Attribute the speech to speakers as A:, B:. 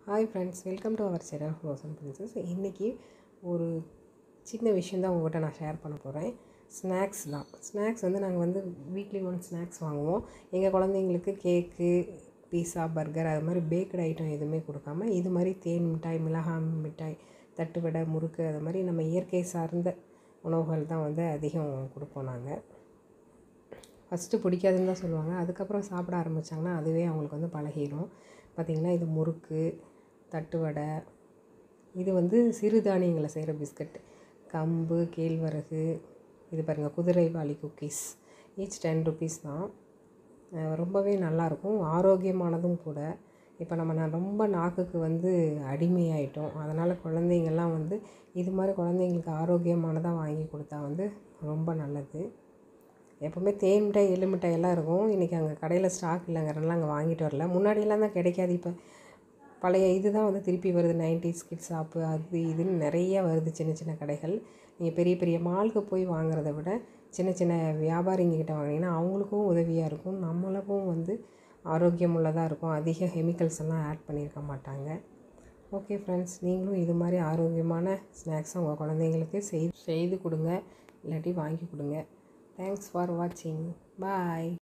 A: hi friends welcome to our channel frozen princess இன்றைக்கி ஒரு சின்ன விஷயம் தான் உங்கள்கிட்ட நான் ஷேர் பண்ண போகிறேன் ஸ்நாக்ஸ் தான் ஸ்நாக்ஸ் வந்து நாங்கள் வந்து வீக்லி ஒன் ஸ்நாக்ஸ் வாங்குவோம் எங்கள் குழந்தைங்களுக்கு கேக்கு பீஸா பர்கர் அது மாதிரி பேக்கடு ஐட்டம் எதுவுமே கொடுக்காம இது மாதிரி தேன் மிட்டாய் மிளகாய் மிட்டாய் தட்டுவடை முறுக்கு அது மாதிரி நம்ம இயற்கை சார்ந்த உணவுகள் தான் வந்து அதிகம் கொடுப்போம் நாங்கள் ஃபஸ்ட்டு பிடிக்காதுன்னு தான் சொல்லுவாங்க அதுக்கப்புறம் சாப்பிட ஆரம்பித்தாங்கன்னா அதுவே அவங்களுக்கு வந்து பழகிடும் பார்த்திங்கன்னா இது முறுக்கு தட்டுவடை இது வந்து சிறுதானியங்களை செய்கிற பிஸ்கட் கம்பு கேழ்வரகு இது பாருங்கள் குதிரைவாலி குக்கீஸ் ஈச் டென் ருபீஸ் தான் அஹ் ரொம்பவே நல்லாயிருக்கும் ஆரோக்கியமானதும் கூட இப்போ நம்ம நான் ரொம்ப நாக்குக்கு வந்து அடிமையாயிட்டோம் அதனால் குழந்தைங்கள்லாம் வந்து இது மாதிரி குழந்தைங்களுக்கு ஆரோக்கியமானதாக வாங்கி கொடுத்தா வந்து ரொம்ப நல்லது எப்போவுமே தேன் மிட்டாய் எள்ளு மிட்டாய் எல்லாம் இருக்கும் இன்றைக்கி அங்கே கடையில் ஸ்டாக் இல்லைங்கிறனால அங்கே வாங்கிட்டு வரல முன்னாடியெல்லாம் தான் கிடைக்காது இப்போ பழைய இது தான் வந்து திருப்பி வருது நைன்டிஸ் கிட்ஸ் ஷாப்பு அது இதுன்னு நிறைய வருது சின்ன சின்ன கடைகள் நீங்கள் பெரிய பெரிய மாலுக்கு போய் வாங்குறத விட சின்ன சின்ன வியாபாரிங்க கிட்ட வாங்கினீங்கன்னா அவங்களுக்கும் உதவியாக இருக்கும் நம்மளுக்கும் வந்து ஆரோக்கியம் உள்ளதாக இருக்கும் அதிக கெமிக்கல்ஸ் எல்லாம் ஆட் பண்ணியிருக்க மாட்டாங்க ஓகே ஃப்ரெண்ட்ஸ் நீங்களும் இது மாதிரி ஆரோக்கியமான ஸ்நாக்ஸை உங்கள் குழந்தைங்களுக்கு செய் செய்து கொடுங்க இல்லாட்டி வாங்கி கொடுங்க தேங்க்ஸ் ஃபார் வாட்சிங் பாய்